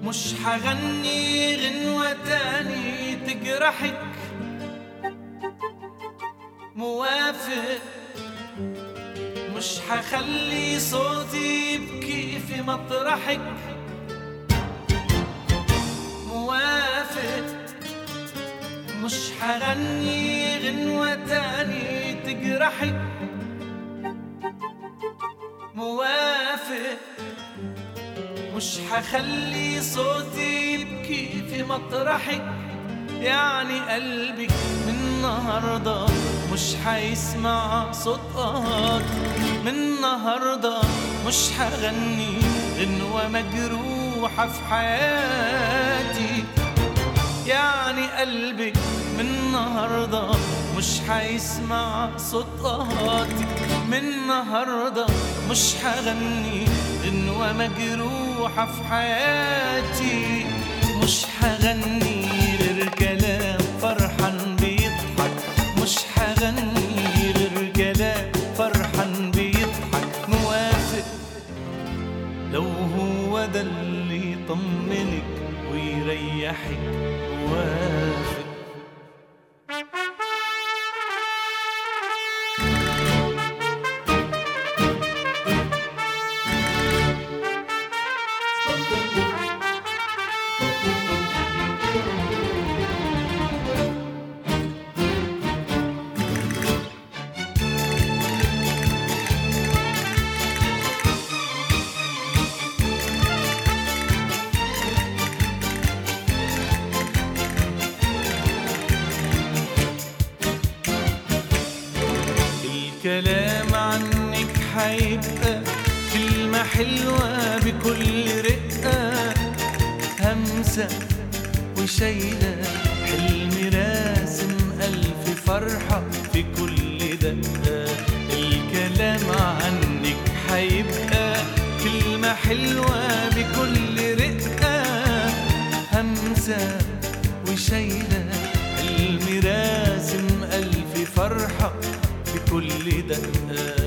مش حغني غنوة تاني تجرحك موافق مش حخلي صوتي يبكي في مطرحك موافق مش حغني غنوة تاني تجرحك موافق مش حخلي صوتي يبكي في مطرحك يعني قلبك من النهاردة مش حيسمع صوت قهر من النهاردة مش حغني غنوة مجروحة في حياتي يعني قلبك من النهاردة مش حيسمع صوت قهاتي من النهاردة مش حغني غنوة مجروحة في حياتي مش حغني غير كلام فرحان بيضحك مش حغني غير كلام فرحان بيضحك موافق لو هو ده اللي يطمنك ويريحك موافق الكلام عنك حيبقى كلمة حلوة بكل رقة همسة وشايلة حلم راسم ألف فرحة في كل دقة الكلام عنك حيبقى كلمة حلوة بكل رقة همسة وشايلة حلم راسم ألف فرحة بكل دقة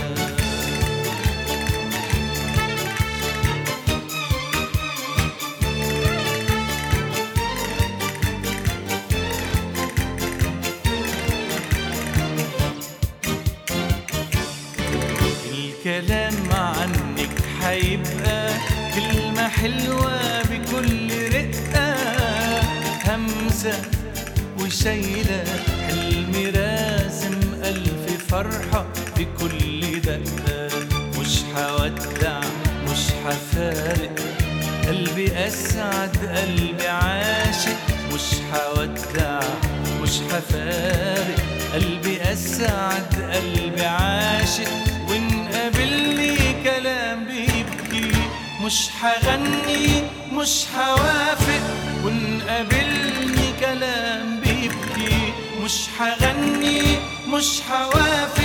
الكلام عنك حيبقى كلمة حلوة بكل رقة همسة وشايلة حلم راسم ألف فرحة بكل دقة مش حودع مش حفارق قلبي أسعد قلبي عاشق مش حودع مش حفارق قلبي أسعد قلبي عاشق وإن قابلني كلام بيبكي مش حغني مش حوافق وإن قابلني كلام بيبكي مش حغني مش حوافق